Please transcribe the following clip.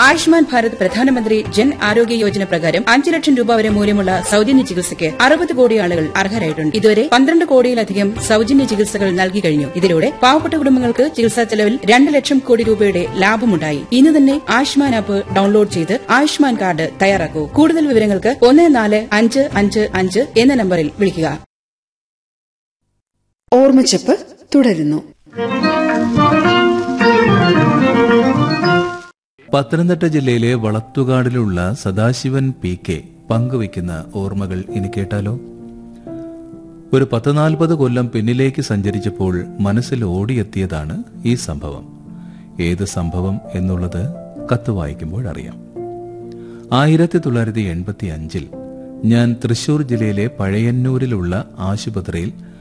ആയുഷ്മാൻ ഭാരത് പ്രധാനമന്ത്രി ജൻ ആരോഗ്യ യോജന പ്രകാരം അഞ്ച് ലക്ഷം രൂപ വരെ മൂല്യമുള്ള സൌജന്യ ചികിത്സയ്ക്ക് അറുപത് കോടി ആളുകൾ അർഹരായിട്ടുണ്ട് ഇതുവരെ പന്ത്രണ്ട് കോടിയിലധികം സൌജന്യ ചികിത്സകൾ നൽകി കഴിഞ്ഞു ഇതിലൂടെ പാവപ്പെട്ട കുടുംബങ്ങൾക്ക് ചികിത്സാ ചെലവിൽ രണ്ട് ലക്ഷം കോടി രൂപയുടെ ലാഭമുണ്ടായി ഇന്ന് തന്നെ ആയുഷ്മാൻ ആപ്പ് ഡൌൺലോഡ് ചെയ്ത് ആയുഷ്മാൻ കാർഡ് തയ്യാറാക്കൂ കൂടുതൽ വിവരങ്ങൾക്ക് ഒന്ന് നാല് അഞ്ച് അഞ്ച് അഞ്ച് എന്ന നമ്പറിൽ വിളിക്കുക ഓർമ്മച്ചപ്പ് തുടരുന്നു പത്തനംതിട്ട ജില്ലയിലെ വളത്തുകാടിലുള്ള സദാശിവൻ പി കെ പങ്കുവയ്ക്കുന്ന ഓർമ്മകൾ ഇനി കേട്ടാലോ ഒരു പത്ത് നാൽപ്പത് കൊല്ലം പിന്നിലേക്ക് സഞ്ചരിച്ചപ്പോൾ മനസ്സിൽ ഓടിയെത്തിയതാണ് ഈ സംഭവം ഏത് സംഭവം എന്നുള്ളത് കത്ത് വായിക്കുമ്പോൾ അറിയാം ആയിരത്തി തൊള്ളായിരത്തി എൺപത്തി അഞ്ചിൽ ഞാൻ തൃശൂർ ജില്ലയിലെ പഴയന്നൂരിലുള്ള ആശുപത്രിയിൽ